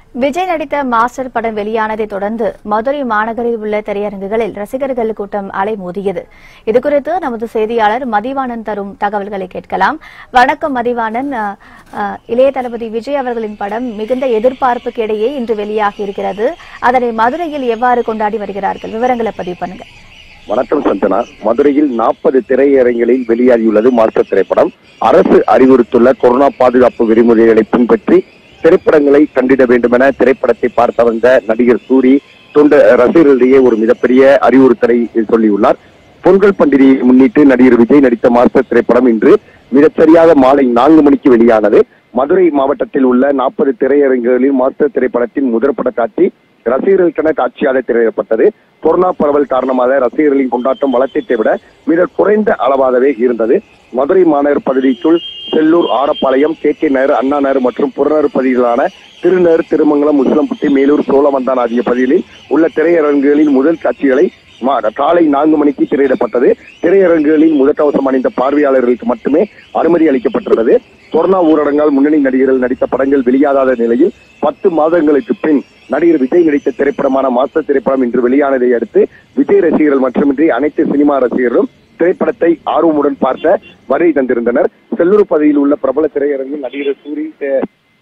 விஜய் நடித்த மாஸ்டர் படம் வெளியானதை தொடர்ந்து மதுரை மாநகரில் உள்ள திரையரங்குகளில் ரசிகர்கள் கூட்டம் அலைமோதியது இதுகுறித்து நமது செய்தியாளர் மதிவாணன் தரும் தகவல்களை கேட்கலாம் வணக்கம் மதிவாணன் அஹ், அஹ், இளைய தளபதி விஜய் அவர்களின் படம் மிகுந்த எதிர்பார்ப்புக்கு இடையே இன்று வெளியாகி இருக்கிறது அதனை மதுரையில் எவ்வாறு கொண்டாடி வருகிறார்கள் விவரங்களை பதிவு பண்ணுங்க வணக்கம் சந்தனா மதுரையில் நாற்பது திரையரங்களில் வெளியாகியுள்ளது மாஸ்டர் திரைப்படம் அரசு அறிவுறுத்துள்ள கொரோனா பாதுகாப்பு விதிமுறைகளை பின்பற்றி திரைப்படங்களை கண்டிட வேண்டும் என திரைப்படத்தை பார்த்த வந்த நடிகர் சூரி தொண்ட ரசிகர்களிடையே ஒரு மிகப்பெரிய அறிவுறுத்தலை சொல்லியுள்ளார் பொங்கல் பண்டிகையை முன்னிட்டு நடிகர் விஜய் நடித்த மாஸ்டர் திரைப்படம் இன்று மிகச்சரியாக மாலை நான்கு மணிக்கு வெளியானது மதுரை மாவட்டத்தில் உள்ள நாற்பது திரையரங்குகளில் மாஸ்டர் திரைப்படத்தின் முதற்பட காட்சி ரசிகர்களுக்கென காட்சியாக திரையிடப்பட்டது கொரோனா பரவல் காரணமாக ரசிகர்களின் கொண்டாட்டம் வளர்ச்சியை விட மிக குறைந்த அளவாகவே இருந்தது மதுரை மாநகர் பகுதிக்குள் செல்லூர் ஆரப்பாளையம் கே கே நகர் அண்ணா நகர் மற்றும் புறநகர் பகுதிகளான திருநகர் திருமங்கலம் முஸ்லம்பட்டி மேலூர் சோழவந்தான் ஆகிய பகுதிகளில் உள்ள திரையரங்குகளின் முதல் காட்சிகளை மா- காலை நான்கு மணிக்கு திரையிடப்பட்டது திரையரங்குகளில் முதற்கவசம் அணிந்த பார்வையாளர்களுக்கு மட்டுமே அனுமதி அளிக்கப்பட்டுள்ளது கொரோனா ஊரடங்கால் முன்னணி நடிகர்கள் நடித்த படங்கள் வெளியாகாத நிலையில் பத்து மாதங்களுக்கு பின் நடிகர் விஜய் நடித்த திரைப்படமான மாஸ்டர் திரைப்படம் இன்று வெளியானதை அடுத்து விஜய் ரசிகர்கள் மட்டுமின்றி அனைத்து சினிமா ரசிகர்களும் திரைப்படத்தை ஆர்வமுடன் பார்த்த வருகை தந்திருந்தனர் செல்லூர் பகுதியில் உள்ள பிரபல திரையரங்கில் நடிகர் சூரி அஹ்,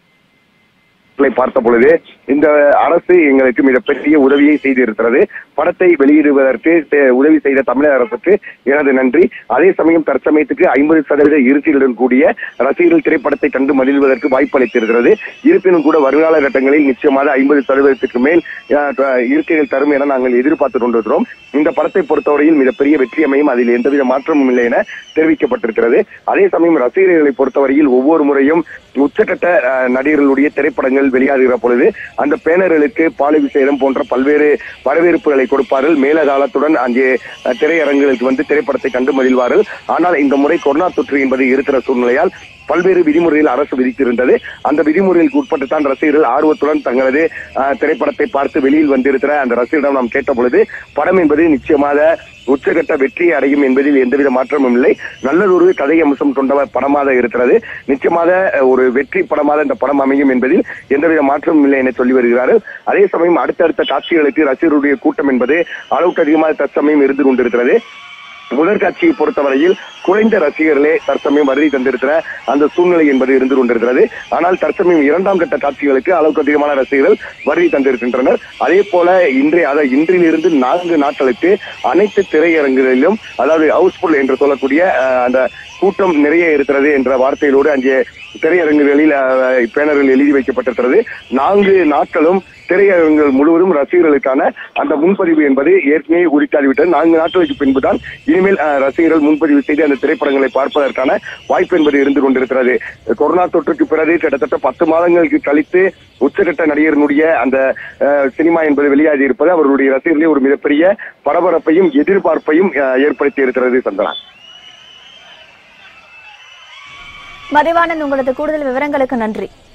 களை பார்த்த பொழுது இந்த அரசு எங்களுக்கு மிகப்பெரிய உதவியை செய்திருக்கிறது படத்தை வெளியிடுவதற்கு தே- உதவி செய்த தமிழக அரசுக்கு எனது நன்றி அதே சமயம் தற்சமயத்துக்கு ஐம்பது சதவீத இருக்கைகளுடன் கூடிய ரசிகர்கள் திரைப்படத்தை கண்டு மகிழ்வதற்கு வாய்ப்பு அளித்திருக்கிறது இருப்பினும் கூட வருங்கால கட்டங்களில் நிச்சயமாக ஐம்பது சதவீதத்துக்கு மேல் அஹ், த- இருக்கைகள் தரும் என நாங்கள் எதிர்பார்த்து கொண்டிருக்கிறோம் இந்த படத்தை பொறுத்தவரையில் மிகப்பெரிய வெற்றி அமையும் அதில் எந்தவித மாற்றமும் இல்லை என தெரிவிக்கப்பட்டிருக்கிறது அதே சமயம் ரசிகர்களை பொறுத்தவரையில் ஒவ்வொரு முறையும் உச்சக்கட்ட அஹ், நடிகர்களுடைய திரைப்படங்கள் வெளியாகிற பொழுது அந்த பேனர்களுக்கு பாலிவிசேதம் போன்ற பல்வேறு வரவேற்புகளை கொடுப்பார்கள் மேலகாலத்துடன் அங்கே அஹ், திரையரங்குகளுக்கு வந்து திரைப்படத்தை கண்டு மகிழ்வார்கள் ஆனால் இந்த முறை கொரோனா தொற்று என்பது இருக்கிற சூழ்நிலையால் பல்வேறு விதிமுறைகள் அரசு விதித்திருந்தது அந்த விதிமுறைகளுக்கு உட்பட்டு தான் ரசிகர்கள் ஆர்வத்துடன் தங்களது அஹ், திரைப்படத்தை பார்த்து வெளியில் வந்திருக்கிற அந்த ரசிகரிடம் நாம் கேட்ட பொழுது படம் என்பது நிச்சயமாக உச்சகட்ட வெற்றி அடையும் என்பதில் எந்தவித மாற்றமும் இல்லை நல்லதொரு கதை அம்சம் கொண்ட படமாக இருக்கிறது நிச்சயமாக அஹ், ஒரு வெற்றி படமாக இந்த படம் அமையும் என்பதில் எந்தவித மாற்றமும் இல்லை என சொல்லி வருகிறார்கள் அதே சமயம் அடுத்தடுத்த காட்சிகளுக்கு ரசிகருடைய கூட்டம் என்பது அளவுக்கு அதிகமாக தற்சமயம் இருந்து கொண்டிருக்கிறது முதற் காட்சியை பொறுத்தவரையில் குறைந்த ரசிகர்களே தற்சமயம் வருகை தந்திருக்கிற அந்த சூழ்நிலை என்பது இருந்து கொண்டிருக்கிறது ஆனால் தற்சமயம் இரண்டாம் கட்ட காட்சிகளுக்கு அளவுக்கு அதிகமான ரசிகர்கள் வருகை தந்திருக்கின்றனர் அதே போல இன்றைய அதாவது இன்றிலிருந்து நான்கு நாட்களுக்கு அனைத்து திரையரங்குகளிலும் அதாவது ஹவுஸ்ஃபுல் என்று சொல்லக்கூடிய அஹ், அந்த கூட்டம் நிறைய இருக்கிறது என்ற வார்த்தையிலோடு அங்கே திரையரங்குகளில் அஹ், பேனர்கள் எழுதி வைக்கப்பட்டிருக்கிறது நான்கு நாட்களும் திரையரங்குகள் முழுவதும் ரசிகர்களுக்கான அந்த முன்பதிவு என்பது ஏற்கனவே உரித்தாகிவிட்டது நான்கு நாட்களுக்கு பின்புதான் இனிமேல் அஹ், ரசிகர்கள் முன்பதிவு செய்து அந்த திரைப்படங்களை பார்ப்பதற்கான வாய்ப்பு என்பது இருந்து கொண்டிருக்கிறது கொரோனா தொற்றுக்கு பிறகு கிட்டத்தட்ட பத்து மாதங்களுக்கு கழித்து உச்சகட்ட நடிகர்களுடைய அந்த அஹ், சினிமா என்பது வெளியாகி இருப்பது அவர்களுடைய ரசிகர்களை ஒரு மிகப்பெரிய பரபரப்பையும் எதிர்பார்ப்பையும் அஹ், ஏற்படுத்தி இருக்கிறது சந்தனா மதிவாணன் உங்களது கூடுதல் விவரங்களுக்கு நன்றி